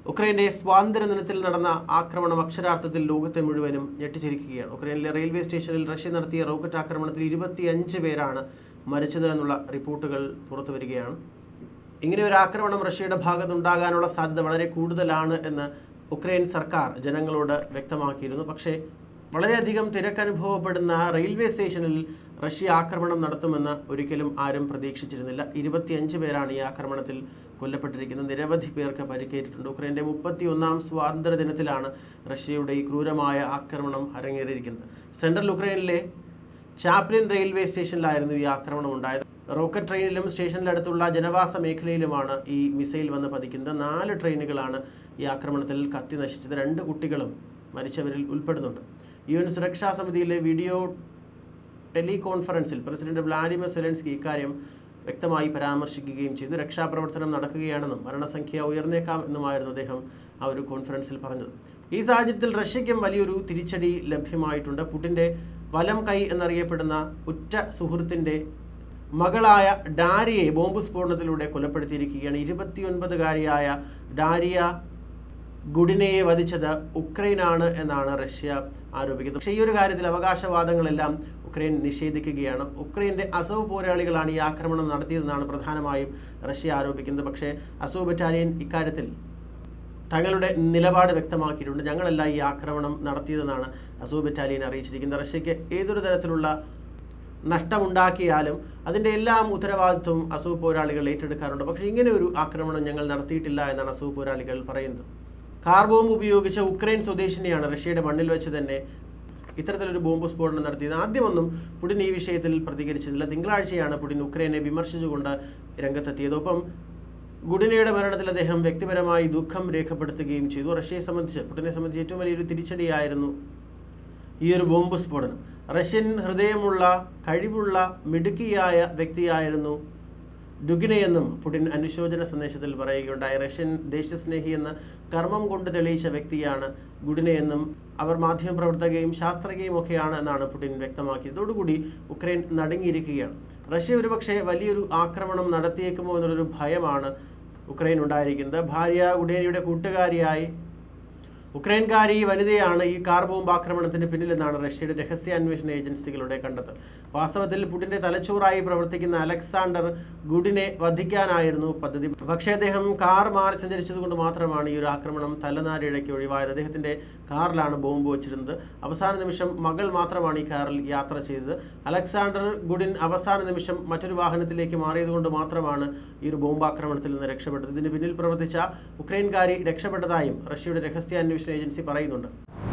ഉക്രൈന്റെ സ്വാതന്ത്ര്യ ദിനത്തിൽ നടന്ന ആക്രമണം അക്ഷരാർത്ഥത്തിൽ ലോകത്തെ മുഴുവനും ഞെട്ടിച്ചിരിക്കുകയാണ് ഉക്രൈനിലെ റെയിൽവേ സ്റ്റേഷനിൽ റഷ്യ നടത്തിയ റോക്കറ്റ് ആക്രമണത്തിൽ ഇരുപത്തിയഞ്ച് പേരാണ് മരിച്ചത് എന്നുള്ള റിപ്പോർട്ടുകൾ പുറത്തു വരികയാണ് ഇങ്ങനെ ഒരു ആക്രമണം റഷ്യയുടെ ഭാഗത്തുണ്ടാകാനുള്ള സാധ്യത വളരെ കൂടുതലാണ് എന്ന് ഉക്രൈൻ സർക്കാർ ജനങ്ങളോട് വ്യക്തമാക്കിയിരുന്നു പക്ഷേ വളരെയധികം തിരക്കനുഭവപ്പെടുന്ന റെയിൽവേ സ്റ്റേഷനിൽ റഷ്യ ആക്രമണം നടത്തുമെന്ന് ഒരിക്കലും ആരും പ്രതീക്ഷിച്ചിരുന്നില്ല ഇരുപത്തിയഞ്ച് പേരാണ് ഈ ആക്രമണത്തിൽ കൊല്ലപ്പെട്ടിരിക്കുന്നത് നിരവധി പേർക്ക് പരിക്കേറ്റിട്ടുണ്ട് ഉക്രൈൻ്റെ മുപ്പത്തി ഒന്നാം സ്വാതന്ത്ര്യ ദിനത്തിലാണ് റഷ്യയുടെ ഈ ക്രൂരമായ ആക്രമണം അരങ്ങേറിയിരിക്കുന്നത് സെൻട്രൽ ഉക്രൈനിലെ ചാപ്ലിൻ റെയിൽവേ സ്റ്റേഷനിലായിരുന്നു ഈ ആക്രമണം ഉണ്ടായത് റോക്കറ്റ് ട്രെയിനിലും സ്റ്റേഷനിലടുത്തുള്ള ജനവാസ മേഖലയിലുമാണ് ഈ മിസൈൽ വന്ന് പതിക്കുന്നത് നാല് ട്രെയിനുകളാണ് ഈ ആക്രമണത്തിൽ കത്തി നശിച്ചത് രണ്ട് കുട്ടികളും മരിച്ചവരിൽ ഉൾപ്പെടുന്നുണ്ട് യു എൻ സുരക്ഷാ സമിതിയിലെ വീഡിയോ ടെലികോൺഫറൻസിൽ പ്രസിഡന്റ് വ്ളാഡിമിർ സെലൻസ്കി ഇക്കാര്യം വ്യക്തമായി പരാമർശിക്കുകയും ചെയ്തു രക്ഷാപ്രവർത്തനം നടക്കുകയാണെന്നും മരണസംഖ്യ ഉയർന്നേക്കാം എന്നുമായിരുന്നു അദ്ദേഹം ആ ഒരു കോൺഫറൻസിൽ പറഞ്ഞത് ഈ സാഹചര്യത്തിൽ റഷ്യയ്ക്കും വലിയൊരു തിരിച്ചടി ലഭ്യമായിട്ടുണ്ട് പുടിൻ്റെ വലം കൈ എന്നറിയപ്പെടുന്ന ഉറ്റ സുഹൃത്തിൻ്റെ മകളായ ഡാരിയെ ബോംബ് സ്ഫോടനത്തിലൂടെ കൊലപ്പെടുത്തിയിരിക്കുകയാണ് ഇരുപത്തിയൊൻപതുകാരിയായ ഡാരിയ ഗുഡിനയെ വധിച്ചത് ഉക്രൈനാണ് എന്നാണ് റഷ്യ ആരോപിക്കുന്നത് പക്ഷേ ഈ ഒരു കാര്യത്തിൽ അവകാശവാദങ്ങളെല്ലാം ഉക്രൈൻ നിഷേധിക്കുകയാണ് ഉക്രൈൻ്റെ അസവ് പോരാളികളാണ് ഈ ആക്രമണം നടത്തിയതെന്നാണ് പ്രധാനമായും റഷ്യ ആരോപിക്കുന്നത് പക്ഷേ അസവ് ബറ്റാലിയൻ ഇക്കാര്യത്തിൽ തങ്ങളുടെ നിലപാട് വ്യക്തമാക്കിയിട്ടുണ്ട് ഞങ്ങളല്ല ഈ ആക്രമണം നടത്തിയതെന്നാണ് അസൂ ബറ്റാലിയൻ അറിയിച്ചിരിക്കുന്നത് റഷ്യയ്ക്ക് ഏതൊരു തരത്തിലുള്ള നഷ്ടമുണ്ടാക്കിയാലും അതിൻ്റെ എല്ലാം ഉത്തരവാദിത്വം അസൂ പോരാളികൾ ഏറ്റെടുക്കാറുണ്ട് പക്ഷേ ഇങ്ങനെ ഒരു ആക്രമണം ഞങ്ങൾ നടത്തിയിട്ടില്ല എന്നാണ് അസൂ പോരാളികൾ പറയുന്നത് കാർ ബോംബ് ഉപയോഗിച്ച ഉക്രൈൻ സ്വദേശിനിയാണ് റഷ്യയുടെ മണ്ണിൽ വെച്ച് തന്നെ ഇത്തരത്തിലൊരു ബോംബ് സ്ഫോടനം നടത്തിയത് ആദ്യമൊന്നും പുടിൻ ഈ വിഷയത്തിൽ പ്രതികരിച്ചിരുന്നില്ല തിങ്കളാഴ്ചയാണ് പുടിൻ ഉക്രൈനെ വിമർശിച്ചുകൊണ്ട് രംഗത്തെത്തിയത് ഒപ്പം ഗുഡിനയുടെ മരണത്തിൽ അദ്ദേഹം വ്യക്തിപരമായി ദുഃഖം രേഖപ്പെടുത്തുകയും ചെയ്തു റഷ്യയെ സംബന്ധിച്ച് പുടിനെ സംബന്ധിച്ച് ഏറ്റവും വലിയൊരു തിരിച്ചടിയായിരുന്നു ഈ ഒരു ബോംബ് സ്ഫോടനം റഷ്യൻ ഹൃദയമുള്ള കഴിവുള്ള മിടുക്കിയായ വ്യക്തിയായിരുന്നു ഡുഗിനെയെന്നും പുടിൻ അനുശോചന സന്ദേശത്തിൽ പറയുകയുണ്ടായി റഷ്യൻ ദേശസ്നേഹി എന്ന കർമ്മം കൊണ്ട് തെളിയിച്ച വ്യക്തിയാണ് ഗുഡിനെയെന്നും അവർ മാധ്യമപ്രവർത്തകയും ശാസ്ത്രജ്ഞയും ഒക്കെയാണ് എന്നാണ് പുടിൻ വ്യക്തമാക്കിയത് ഇതോടുകൂടി ഉക്രൈൻ നടുങ്ങിയിരിക്കുകയാണ് റഷ്യ ഒരുപക്ഷെ വലിയൊരു ആക്രമണം നടത്തിയേക്കുമോ എന്നുള്ളൊരു ഭയമാണ് ഉക്രൈൻ ഉണ്ടായിരിക്കുന്നത് ഭാര്യ ഗുഡേനിയുടെ കൂട്ടുകാരിയായി ഉക്രൈൻകാരി വനിതയാണ് ഈ കാർ ബോംബ് ആക്രമണത്തിന് പിന്നിലെന്നാണ് റഷ്യയുടെ രഹസ്യാന്വേഷണ ഏജൻസികളുടെ കണ്ടെത്തൽ വാസ്തവത്തിൽ പുടിന്റെ തലച്ചോറായി പ്രവർത്തിക്കുന്ന അലക്സാണ്ടർ ഗുഡിനെ വധിക്കാനായിരുന്നു പദ്ധതി പക്ഷേ അദ്ദേഹം കാർ മാറി സഞ്ചരിച്ചതുകൊണ്ട് മാത്രമാണ് ഈ ഒരു ആക്രമണം തലനാരിഴയ്ക്ക് ഒഴിവായത് അദ്ദേഹത്തിന്റെ കാറിലാണ് ബോംബ് വെച്ചിരുന്നത് അവസാന നിമിഷം മകൾ മാത്രമാണ് ഈ കാറിൽ യാത്ര ചെയ്തത് അലക്സാണ്ടർ ഗുഡിൻ അവസാന നിമിഷം മറ്റൊരു വാഹനത്തിലേക്ക് മാറിയതുകൊണ്ട് മാത്രമാണ് ഈ ഒരു ബോംബ് ആക്രമണത്തിൽ നിന്ന് രക്ഷപ്പെട്ടത് ഇതിന് പിന്നിൽ പ്രവർത്തിച്ച ഉക്രൈൻകാരി രക്ഷപ്പെട്ടതായും റഷ്യയുടെ രഹസ്യാന്വേഷണ ഏജൻസി പറയുന്നുണ്ട്